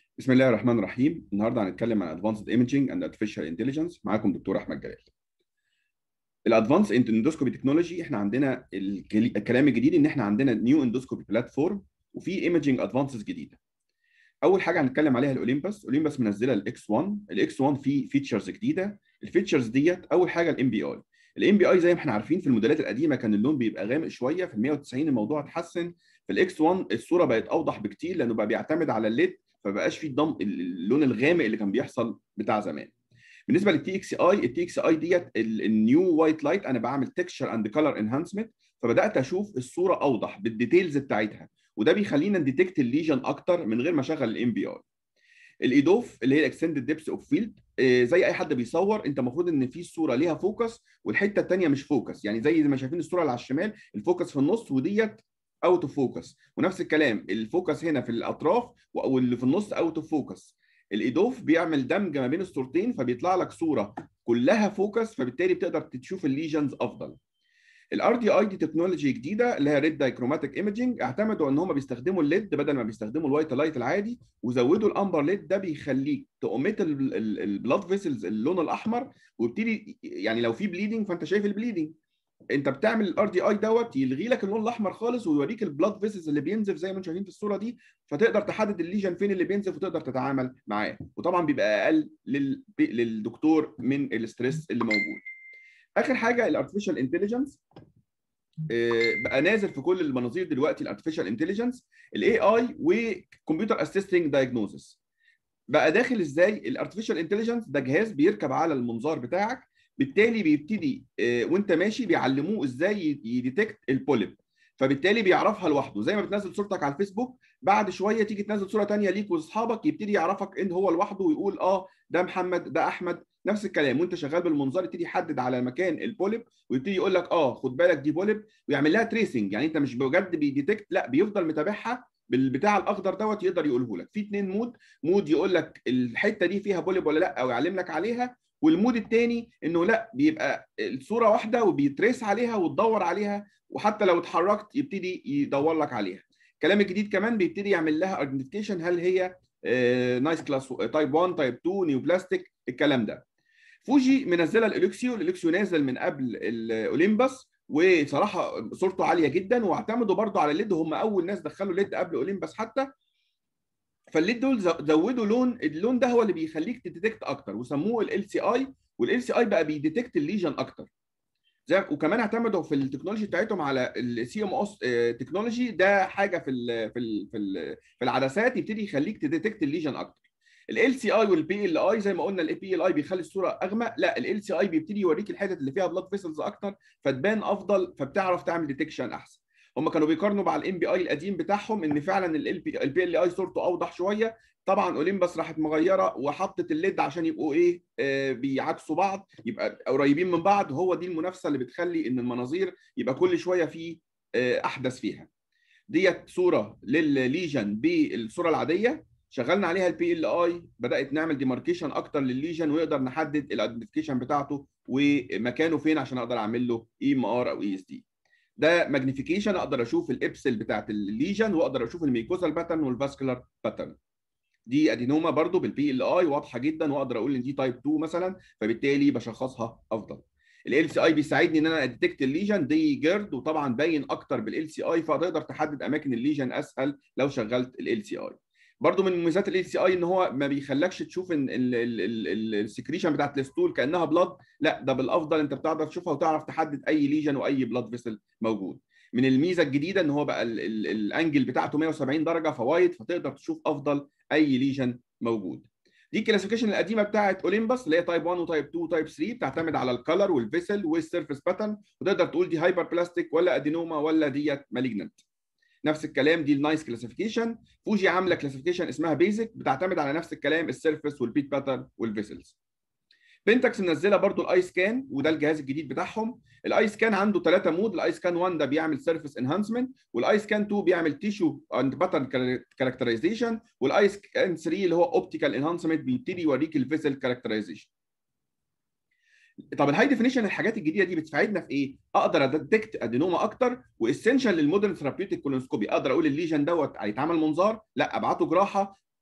بسم الله الرحمن الرحيم النهارده هنتكلم عن ادفانسد ايمجينج اند ارتفيشال انتليجنس معاكم دكتور احمد جلال الادفانس اندوسكوبي تكنولوجي احنا عندنا الجل- الكلام الجديد ان احنا عندنا نيو اندوسكوبي بلاتفورم وفي ايمجينج ادفانسز جديده اول حاجه هنتكلم عليها الاوليمبس اوليمبس منزله الاكس 1 الاكس 1 فيه فيتشرز جديده الفيتشرز ديت اول حاجه الام بي اي الام بي اي زي ما احنا عارفين في الموديلات القديمه كان اللون بيبقى غامق شويه في ال 190 الموضوع اتحسن في الاكس 1 الصوره بقت اوضح بكتير لانه بقى بيعتمد على الليد فبقاش فيه الضم اللون الغامق اللي كان بيحصل بتاع زمان بالنسبه للتي اكس اي التي اكس اي ديت النيو وايت لايت انا بعمل تكشر اند كلر انهانسمنت فبدات اشوف الصوره اوضح بالديتيلز بتاعتها وده بيخلينا نديتكت الليجن اكتر من غير ما اشغل الام بي اي الايدوف اللي هي الاكستندد ديبس اوف فيلد زي اي حد بيصور انت المفروض ان في الصوره ليها فوكس والحته الثانيه مش فوكس يعني زي ما شايفين الصوره اللي على الشمال الفوكس في النص وديت اوت اوف فوكس ونفس الكلام الفوكس هنا في الاطراف واللي في النص اوت اوف فوكس الايدوف بيعمل دمج ما بين الصورتين فبيطلع لك صوره كلها فوكس فبالتالي بتقدر تشوف الليجنز افضل الار دي اي دي تكنولوجي جديده اللي هي ريد دايكروماتيك ايمجنج اعتمدوا ان هم بيستخدموا الليد بدل ما بيستخدموا الوايت لايت العادي وزودوا الامبر ليد ده بيخليك تأوميت البلاد فيسلز اللون الاحمر ويبتدي يعني لو في بليدنج فانت شايف البليدنج انت بتعمل الار دي اي دوت يلغي لك اللون الاحمر خالص ويوريك البلاد فيسلز اللي بينزف زي ما انتم شايفين في الصوره دي فتقدر تحدد الليجن فين اللي بينزف وتقدر تتعامل معاه وطبعا بيبقى اقل لل... للدكتور من الاستريس اللي موجود اخر حاجه الارتفيشال انتليجنس بقى نازل في كل المناظير دلوقتي الارتفيشال انتليجنس الاي اي وكمبيوتر اسيستنج دايجنوزس بقى داخل ازاي الارتفيشال انتليجنس ده جهاز بيركب على المنظار بتاعك بالتالي بيبتدي وانت ماشي بيعلموه ازاي يديتكت البوليب فبالتالي بيعرفها لوحده زي ما بتنزل صورتك على الفيسبوك بعد شويه تيجي تنزل صوره ثانيه ليك واصحابك يبتدي يعرفك ان هو لوحده ويقول اه ده محمد ده احمد نفس الكلام وانت شغال بالمنظار يبتدي يحدد على مكان البوليب ويبتدي يقول لك اه خد بالك دي بوليب ويعمل لها تريسنج يعني انت مش بجد بيديتكت لا بيفضل متابعها بالبتاع الاخضر دوت يقدر يقوله لك في اثنين مود مود يقول لك الحته دي فيها بوليب ولا لا او يعلم لك عليها والمود الثاني انه لا بيبقى الصوره واحده وبيتريس عليها وتدور عليها وحتى لو اتحركت يبتدي يدور لك عليها الكلام الجديد كمان بيبتدي يعمل لها ايدنتيفيكيشن هل هي نايس كلاس تايب 1 تايب 2 نيو بلاستيك الكلام ده فوجي منزله الاليكسيو الاليكسيو نازل من قبل الاوليمبس وصراحه صورته عاليه جدا واعتمدوا برضو على الليد هم اول ناس دخلوا ليد قبل اوليمبس حتى فالليد دول زودوا لون اللون ده هو اللي بيخليك تديتكت اكتر وسموه ال سي اي والال سي اي بقى بيديتكت الليجن اكتر زي وكمان اعتمدوا في التكنولوجي بتاعتهم على السي ام اس تكنولوجي ده حاجه في ال في ال في, ال في العدسات يبتدي يخليك تديتكت الليجن اكتر ال سي اي والبي ال اي زي ما قلنا الاي بي ال اي بيخلي الصوره اغمق لا ال سي اي بيبتدي يوريك الحتت اللي فيها بلاد فيسلز اكتر فتبان افضل فبتعرف تعمل ديتكشن احسن هم كانوا بيقارنوا مع الام بي اي القديم بتاعهم ان فعلا البي ال اي صورته اوضح شويه طبعا اوليمبس راحت مغيره وحطت الليد عشان يبقوا ايه آه بيعكسوا بعض يبقى قريبين من بعض هو دي المنافسه اللي بتخلي ان المناظير يبقى كل شويه في آه احدث فيها ديت صوره للليجن بالصوره العاديه شغلنا عليها البي ال اي بدات نعمل ديماركيشن اكتر للليجن ويقدر نحدد الايدنتيفيكيشن بتاعته ومكانه فين عشان اقدر اعمل له اي ام ار او اي اس دي ده ماجنيفيكيشن اقدر اشوف الابسل بتاعت الليجن واقدر اشوف الميكوزال باترن والفاسكولار باترن دي ادينوما برضو بالبي ال اي واضحه جدا واقدر اقول ان دي تايب 2 مثلا فبالتالي بشخصها افضل ال سي اي بيساعدني ان انا اديتكت الليجن دي جيرد وطبعا باين اكتر بالال سي اي فتقدر تحدد اماكن الليجن اسهل لو شغلت ال سي اي برضو من مميزات ال سي اي ان هو ما بيخلكش تشوف ان السكريشن بتاعت الستول كانها بلاد لا ده بالافضل انت بتقدر تشوفها وتعرف تحدد اي ليجن واي بلاد فيسل موجود من الميزه الجديده ان هو بقى الانجل بتاعته 170 درجه فوايد فتقدر تشوف افضل اي ليجن موجود دي الكلاسيفيكيشن القديمه بتاعت اوليمبس اللي هي تايب 1 وتايب 2 وتايب 3 بتعتمد على الكالر والفيسل والسيرفيس باترن وتقدر تقول دي هايبر بلاستيك ولا ادينوما ولا ديت مالجنت نفس الكلام دي النايس كلاسيفيكيشن فوجي عامله كلاسيفيكيشن اسمها بيزك بتعتمد على نفس الكلام السيرفيس والبيت باترن والفيسلز بنتكس منزله برضو الاي سكان وده الجهاز الجديد بتاعهم الاي سكان عنده ثلاثه مود الاي سكان 1 ده بيعمل سيرفيس انهانسمنت والاي سكان 2 بيعمل تيشو اند باترن كاركترايزيشن والاي سكان 3 اللي هو اوبتيكال انهانسمنت بيبتدي يوريك الفيسل كاركترايزيشن طب الهاي ديفينيشن الحاجات الجديده دي بتساعدنا في ايه؟ اقدر اديتكت ادينوما اكتر واسينشال للمودرن ثيرابيوتيك كولونسكوبي اقدر اقول الليجن دوت هيتعمل منظار لا ابعته جراحه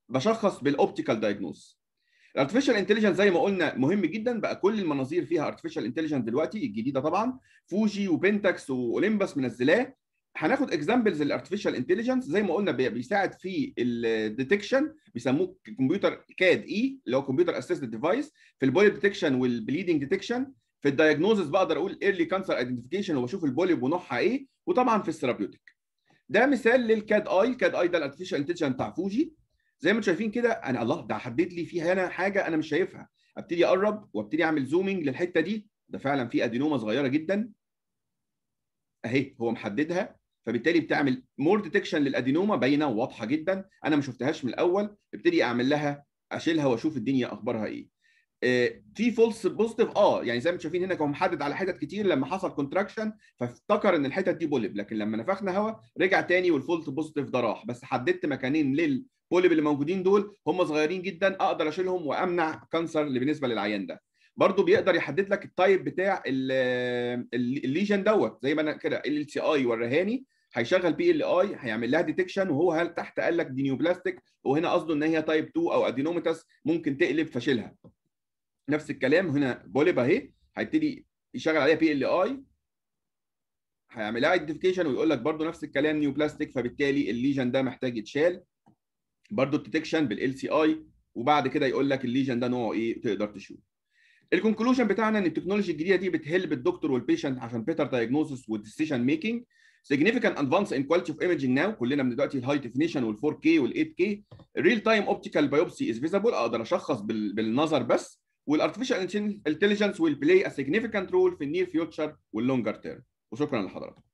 بشخص بالاوبتيكال دايجنوز الارتفيشال انتليجنس زي ما قلنا مهم جدا بقى كل المناظير فيها ارتفيشال انتليجنس دلوقتي الجديده طبعا فوجي وبنتكس واولمبس منزلاه هناخد اكزامبلز للارتفيشال انتليجنس زي ما قلنا بيساعد في الديتكشن بيسموه كمبيوتر كاد اي اللي هو كمبيوتر اسيستد ديفايس في البوليب ديتكشن والبليدنج ديتكشن في الدايجنوزس بقدر اقول ايرلي كانسر ايدنتيفيكيشن وبشوف البوليب ونوعها ايه وطبعا في الثيرابيوتيك ده مثال للكاد اي الكاد اي ده الارتفيشال انتليجنس بتاع فوجي زي ما انتم شايفين كده انا الله ده حدد لي فيها هنا حاجه انا مش شايفها ابتدي اقرب وابتدي اعمل زومينج للحته دي ده فعلا في ادينوما صغيره جدا اهي هو محددها فبالتالي بتعمل مور ديتكشن للادينوما باينه وواضحه جدا انا ما شفتهاش من الاول ابتدي اعمل لها اشيلها واشوف الدنيا اخبارها ايه في فولس بوزيتيف اه يعني زي ما انتم شايفين هنا كان محدد على حتت كتير لما حصل كونتراكشن فافتكر ان الحتت دي بوليب لكن لما نفخنا هواء رجع تاني والفولس بوزيتيف ده راح بس حددت مكانين للبوليب اللي موجودين دول هم صغيرين جدا اقدر اشيلهم وامنع كانسر اللي بالنسبه للعيان ده برضه بيقدر يحدد لك التايب بتاع الليجن دوت زي ما انا كده ال سي اي ورهاني هيشغل بي ال اي هيعمل لها ديتكشن وهو هل تحت قال لك دي نيوبلاستيك وهنا قصده ان هي تايب 2 او ادينوميتاس ممكن تقلب فشيلها نفس الكلام هنا بوليب اهي هيبتدي يشغل عليها بي ال اي هيعملها ايدنتيفيكيشن ويقول لك برده نفس الكلام نيو بلاستيك فبالتالي الليجن ده محتاج يتشال برده الديتكشن بالال سي اي وبعد كده يقول لك الليجن ده نوعه ايه تقدر تشوف الكونكلوجن بتاعنا ان التكنولوجي الجديده دي بتهلب الدكتور والبيشنت عشان بيتر دايجنوزس وديسيشن ميكنج significant advance in quality of imaging now كلنا من دلوقتي الهاي ديفينيشن وال 4K وال 8K real time optical biopsy is visible اقدر اشخص بالنظر بس والارتفيشال انتليجنس will play a significant role في النير فيوتشر واللونجر تيرم وشكرا لحضراتكم